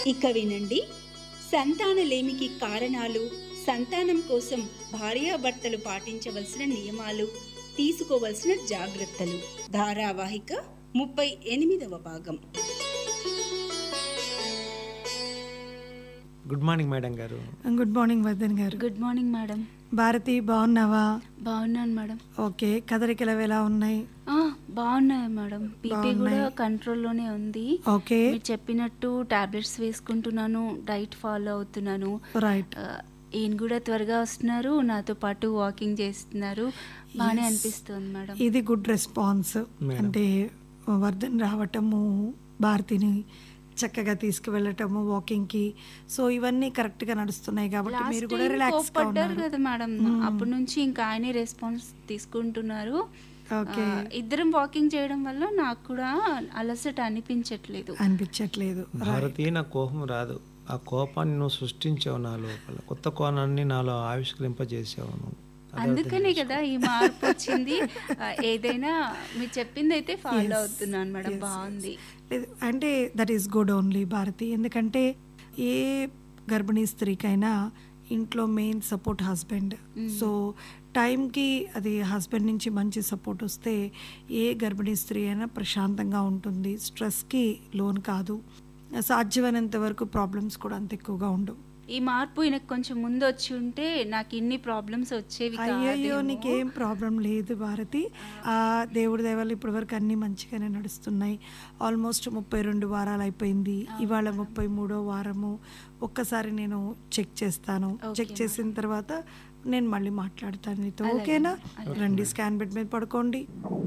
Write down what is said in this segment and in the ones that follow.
ఇక వినండి సంతానలేమికి కారణాలు సంతానం కోసం భార్యాభర్తలు పాటించవలసిన నియమాలు తీసుకోవలసిన జాగ్రత్తలు ధారావాహిక ముప్పై ఎనిమిదవ భాగం గుడ్ మార్నింగ్ మేడం గారు గుడ్ మార్నింగ్ వర్ధన్ గారు గుడ్ మార్నింగ్ మేడం భారతి బాగున్నావా బాగున్నాను మేడం ఓకే కదలికలు అవి ఎలా ఉన్నాయి ఆ, బాగున్నాయి మేడం బీపీ కూడా బాగున్నాయి. కంట్రోల్లోనే ఉంది ఓకే మీరు చెప్పినట్టు టాబ్లెట్స్ వేసుకుంటున్నాను డైట్ ఫాలో అవుతున్నాను రైట్ ఆ, ఈయన కూడా త్వరగా వస్తున్నారు నాతో పాటు వాకింగ్ చేస్తున్నారు బాగానే Yes. అనిపిస్తుంది మేడం ఇది గుడ్ రెస్పాన్స్ మేడం. అంటే వర్ధన్ రావటము భారతిని చక్కగా తీసుకువెళ్ళటము వాకింగ్ కి సో ఇవన్నీ కరెక్ట్ గా నడుస్తున్నాయి కాబట్టి లాస్ట్ మీరు కూడా టైం రిలాక్స్ గా కోప్పడ్డారు ఉన్నారు కదా మేడం మ్మ్. అప్పటి నుంచి ఇంకా ఆయనే రెస్పాన్స్ తీసుకుంటున్నారు ఓకే ఆ, ఇద్దరం వాకింగ్ చేయడం వల్ల నాకు కూడా అలసట అనిపించట్లేదు అనిపించట్లేదు భారతి నా కోపం రాదు ఆ కోపాన్ని నువ్వు సృష్టించావు నా లోపల కొత్త కోణాన్ని నాలో ఆవిష్కరింపజేసావు నువ్వు అదే అర్థం అందుకనే చేసుకో. కదా ఈ మార్పు వచ్చింది ఆ, ఏదైనా మీరు చెప్పింది అయితే ఫాలో అవుతున్నాను మేడం బాగుంది లేదు, అంటే that is good only Bharati ఎందుకంటే ఏ గర్భిణీ స్త్రీకైనా ఇంట్లో మెయిన్ సపోర్ట్ హస్బెండ్ సో టైంకి అది హస్బెండ్ నుంచి మంచి సపోర్ట్ వస్తే ఏ గర్భిణీ స్త్రీ అయినా ప్రశాంతంగా ఉంటుంది స్ట్రెస్కి లోన్ కాదు సాధ్యమైనంత వరకు ప్రాబ్లమ్స్ కూడా అంత ఎక్కువగా ఉండవు ఈ మార్పు ఈయనకు కొంచెం ముందు వచ్చి ఉంటే నాకు ఇన్ని ప్రాబ్లమ్స్ వచ్చేవి అయ్యయ్యో కాదేమో. నీకేం ప్రాబ్లం లేదు భారతి ఆ దేవుడి దయవల్ల ఇప్పటి వరకు అన్ని మంచిగానే నడుస్తున్నాయి ఆల్మోస్ట్ ముప్పై రెండు వారాలు అయిపోయింది ఇవాళ ముప్పై మూడో వారము ఒక్కసారి నేను చెక్ చేస్తాను Okay, చెక్ చేసిన తర్వాత నేను మళ్ళీ మాట్లాడతాను నీతో అలాగే, ఓకేనా అలాగే. రండి స్కాన్ బెడ్ మీద పడుకోండి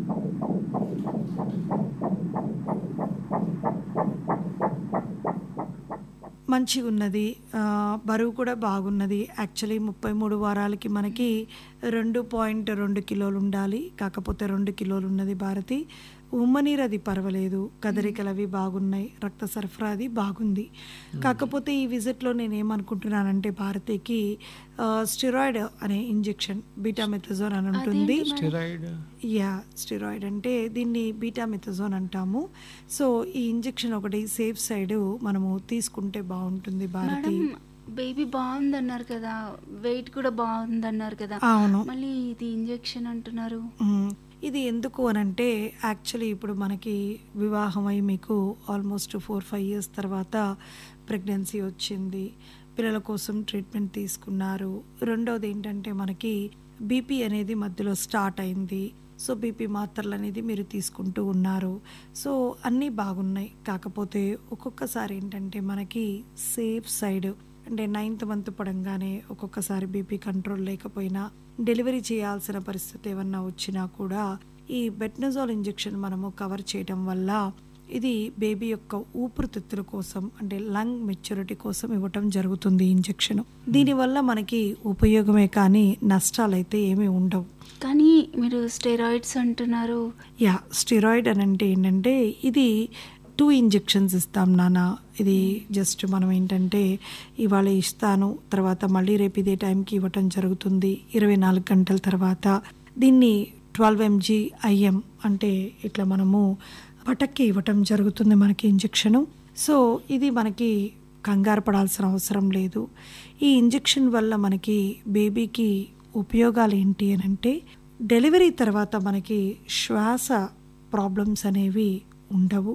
మంచిగా ఉన్నది ఆ, బరువు కూడా బాగున్నది యాక్చువల్లీ ముప్పై మూడు వారాలకి మనకి రెండు పాయింట్ రెండు కిలోలు ఉండాలి కాకపోతే రెండు కిలోలు ఉన్నది భారతి ఉమ్మనీరు అది పర్వాలేదు కదలికలు అవి బాగున్నాయి రక్త సరఫరా అది బాగుంది కాకపోతే ఈ విజిట్లో నేను ఏమనుకుంటున్నానంటే భారతికి స్టిరాయిడ్ అనే ఇంజెక్షన్ బీటామెథజోన్ అని ఉంటుంది అదేంటి మేడం? స్టెరాయిడ్ యా స్టిరాయిడ్ అంటే దీన్ని బీటామెథజోన్ అంటాము సో ఈ ఇంజెక్షన్ ఒకటి సేఫ్ సైడ్ మనము తీసుకుంటే బాగుంటుంది భారతి మేడం బేబీ బాగుందన్నారు కదా వెయిట్ కూడా బాగుందన్నారు కదా అవును మళ్ళీ ఇది ఇంజెక్షన్ అంటున్నారు మ్మ్. ఇది ఎందుకు అనంటే యాక్చువల్లీ ఇప్పుడు మనకి వివాహం అయి మీకు ఆల్మోస్ట్ ఫోర్ ఫైవ్ ఇయర్స్ తర్వాత ప్రెగ్నెన్సీ వచ్చింది పిల్లల కోసం ట్రీట్మెంట్ తీసుకున్నారు రెండోది ఏంటంటే మనకి బీపీ అనేది మధ్యలో స్టార్ట్ అయింది సో బీపీ మాత్రలు అనేది మీరు తీసుకుంటూ ఉన్నారు సో అన్నీ బాగున్నాయి కాకపోతే ఒక్కొక్కసారి ఏంటంటే మనకి సేఫ్ సైడ్ అంటే నైన్త్ మంత్ పడంగానే ఒక్కొక్కసారి బీపీ కంట్రోల్ లేకపోయినా డెలివరీ చేయాల్సిన పరిస్థితి ఏమన్నా వచ్చినా కూడా ఈ బెట్నజోల్ ఇంజెక్షన్ మనము కవర్ చేయడం వల్ల ఇది బేబీ యొక్క ఊపిరితిత్తుల కోసం అంటే లంగ్ మెచ్యూరిటీ కోసం ఇవ్వటం జరుగుతుంది ఈ ఇంజెక్షన్ దీనివల్ల మనకి ఉపయోగమే కానీ నష్టాలైతే ఏమీ ఉండవు కానీ మీరు స్టెరాయిడ్స్ అంటున్నారు యా స్టిరాయిడ్ అని అంటే ఏంటంటే ఇది టూ ఇంజెక్షన్స్ ఇస్తాం నాన్న ఇది జస్ట్ మనం ఏంటంటే ఇవాళ ఇస్తాను తర్వాత మళ్ళీ రేపు ఇదే టైంకి ఇవ్వటం జరుగుతుంది ఇరవై నాలుగు గంటల తర్వాత దీన్ని ట్వెల్వ్ ఎంజీ ఐఎం అంటే ఇట్లా మనము పటక్కి ఇవ్వటం జరుగుతుంది మనకి ఇంజెక్షను సో ఇది మనకి కంగారు పడాల్సిన అవసరం లేదు ఈ ఇంజెక్షన్ వల్ల మనకి బేబీకి ఉపయోగాలు ఏంటి అని అంటే డెలివరీ తర్వాత మనకి శ్వాస ప్రాబ్లమ్స్ అనేవి ఉండవు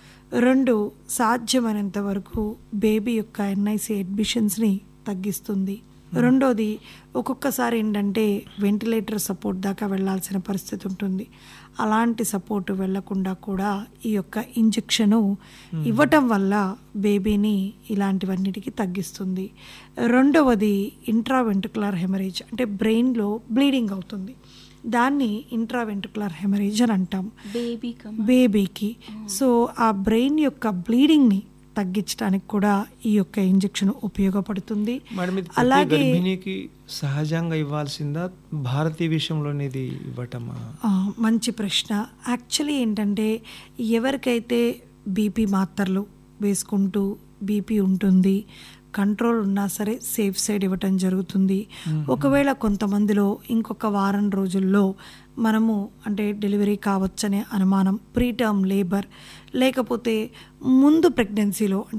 రెండు సాధ్యమైనంత వరకు బేబీ యొక్క ఎన్ఐసి అడ్మిషన్స్ని తగ్గిస్తుంది రెండోది ఒక్కొక్కసారి ఏంటంటే వెంటిలేటర్ సపోర్ట్ దాకా వెళ్ళాల్సిన పరిస్థితి ఉంటుంది అలాంటి సపోర్ట్ వెళ్లకుండా కూడా ఈ యొక్క ఇంజెక్షను ఇవ్వటం వల్ల బేబీని ఇలాంటివన్నిటికీ తగ్గిస్తుంది రెండవది ఇంట్రావెంట్రుకులర్ హెమరేజ్ అంటే బ్రెయిన్లో బ్లీడింగ్ అవుతుంది దాన్ని ఇంట్రావెంట్రుకులర్ హెమరేజ్ అని అంటాం బేబీ బేబీకి సో ఆ బ్రెయిన్ యొక్క బ్లీడింగ్ని తగ్గించడానికి కూడా ఈ యొక్క ఇంజెక్షన్ ఉపయోగపడుతుంది మేడం ఇది ప్రతి అలాగే గర్భిణికి సహజంగా ఇవ్వాల్సిందా భారతీయ విషయంలోని ఇది ఇవ్వటమా ఆ, మంచి ప్రశ్న యాక్చువల్లీ ఏంటంటే ఎవరికైతే బీపీ మాత్రలు వేసుకుంటూ బీపీ ఉంటుంది కంట్రోల్ ఉన్నా సరే సేఫ్ సైడ్ ఇవ్వటం జరుగుతుంది ఒకవేళ కొంతమందిలో ఇంకొక వారం రోజుల్లో మనము అంటే డెలివరీ కావచ్చనే అనుమానం ప్రీ టర్మ్ లేబర్ లేకపోతే ముందు ప్రెగ్నెన్సీలో అంటే